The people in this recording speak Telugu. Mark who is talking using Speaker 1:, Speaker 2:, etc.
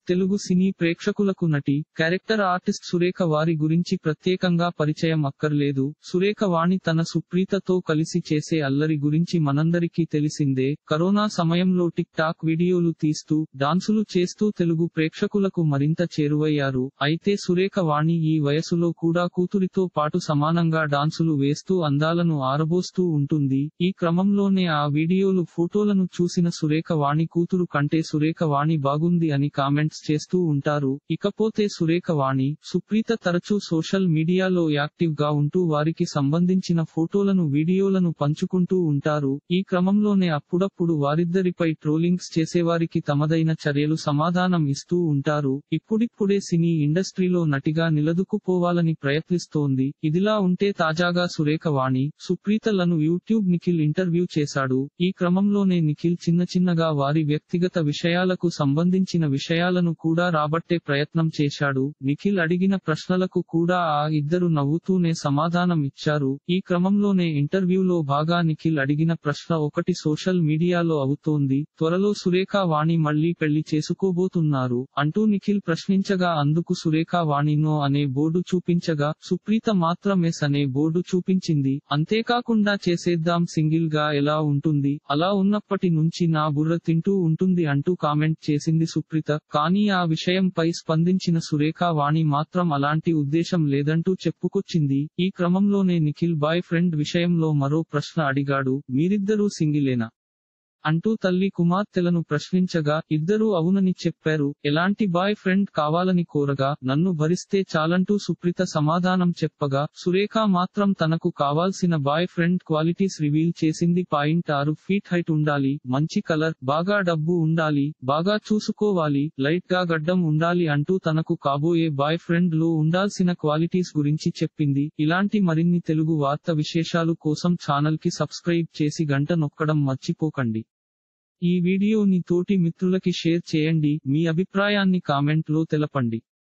Speaker 1: తెలుగు సినీ ప్రేక్షకులకు నటి క్యారెక్టర్ ఆర్టిస్ట్ సురేఖ వారి గురించి ప్రత్యేకంగా పరిచయం అక్కర్లేదు సురేఖ వాణి తన సుప్రీతతో కలిసి చేసే అల్లరి గురించి మనందరికీ తెలిసిందే కరోనా సమయంలో టిక్ టాక్ వీడియోలు తీస్తూ డాన్సులు చేస్తూ తెలుగు ప్రేక్షకులకు మరింత చేరువయ్యారు అయితే సురేఖ వాణి ఈ వయసులో కూడా కూతురితో పాటు సమానంగా డాన్సులు వేస్తూ అందాలను ఆరబోస్తూ ఉంటుంది ఈ క్రమంలోనే ఆ వీడియోలు ఫోటోలను చూసిన సురేఖ వాణి కూతురు కంటే సురేఖ వాణి బాగుంది అని కామెంట్స్ చేస్తూ ఉంటారు ఇకపోతే సురేఖ వాణి సుప్రీత తరచూ సోషల్ మీడియాలో యాక్టివ్ గా ఉంటూ వారికి సంబంధించిన ఫోటోలను వీడియోలను పంచుకుంటూ ఉంటారు ఈ క్రమంలోనే అప్పుడప్పుడు వారిద్దరిపై ట్రోలింగ్స్ చేసేవారికి తమదైన చర్యలు సమాధానం ఇస్తూ ఉంటారు ఇప్పుడిప్పుడే సినీ ఇండస్ట్రీలో నటిగా నిలదొక్కుపోవాలని ప్రయత్నిస్తోంది ఇదిలా ఉంటే తాజాగా సురేఖ వాణి సుప్రీతలను యూట్యూబ్ నిఖిల్ ఇంటర్వ్యూ చేశాడు ఈ క్రమంలోనే నిఖిల్ చిన్న చిన్నగా వారి వ్యక్తిగత విషయాలకు సంబంధించిన విషయాలను కూడా రాబట్టే ప్రయత్నం చేశాడు నిఖిల్ అడిగిన ప్రశ్నలకు కూడా ఆ ఇద్దరు నవ్వుతూనే సమాధానం ఇచ్చారు ఈ క్రమంలోనే ఇంటర్వ్యూలో బాగా నిఖిల్ అడిగిన ప్రశ్న ఒకటి సోషల్ మీడియాలో అవుతోంది త్వరలో సురేఖ వాణి మళ్లీ పెళ్లి చేసుకోబోతున్నారు అంటూ నిఖిల్ ప్రశ్నించగా అందుకు సురేఖ వాణి నో అనే బోర్డు చూపించగా సుప్రీత మాత్రం ఎస్ అనే బోర్డు చూపించింది అంతేకాకుండా చేసేద్దాం సింగిల్ గా ఎలా ఉంటుంది అలా ఉన్నప్పటి నుంచి నా బుర్ర తింటూ ఉంటుంది అంటూ కామెంట్ చేసింది సుప్రీత కానీ ఆ విషయంపై స్పందించిన సురేఖ వాణి మాత్రం అలాంటి ఉద్దేశం లేదంటూ చెప్పుకొచ్చింది ఈ క్రమంలోనే నిఖిల్ బాయ్ ఫ్రెండ్ విషయంలో మరో ప్రశ్న అడిగాడు మీరిద్దరూ సింగిలేనా అంటూ తల్లి కుమార్తెలను ప్రశ్నించగా ఇద్దరూ అవునని చెప్పారు ఎలాంటి బాయ్ ఫ్రెండ్ కావాలని కోరగా నన్ను భరిస్తే చాలంటూ సుప్రీత సమాధానం చెప్పగా సురేఖ మాత్రం తనకు కావాల్సిన బాయ్ ఫ్రెండ్ క్వాలిటీస్ రివీల్ చేసింది పాయింట్ ఆరు ఫీట్ హైట్ ఉండాలి మంచి కలర్ బాగా డబ్బు ఉండాలి బాగా చూసుకోవాలి లైట్ గా గడ్డం ఉండాలి అంటూ తనకు కాబోయే బాయ్ ఫ్రెండ్ లో ఉండాల్సిన క్వాలిటీస్ గురించి చెప్పింది ఇలాంటి మరిన్ని తెలుగు వార్త విశేషాలు కోసం ఛానల్ కి సబ్స్క్రైబ్ చేసి గంట నొక్కడం మర్చిపోకండి ఈ వీడియోని తోటి మిత్రులకి షేర్ చేయండి మీ అభిప్రాయాన్ని కామెంట్ లో తెలపండి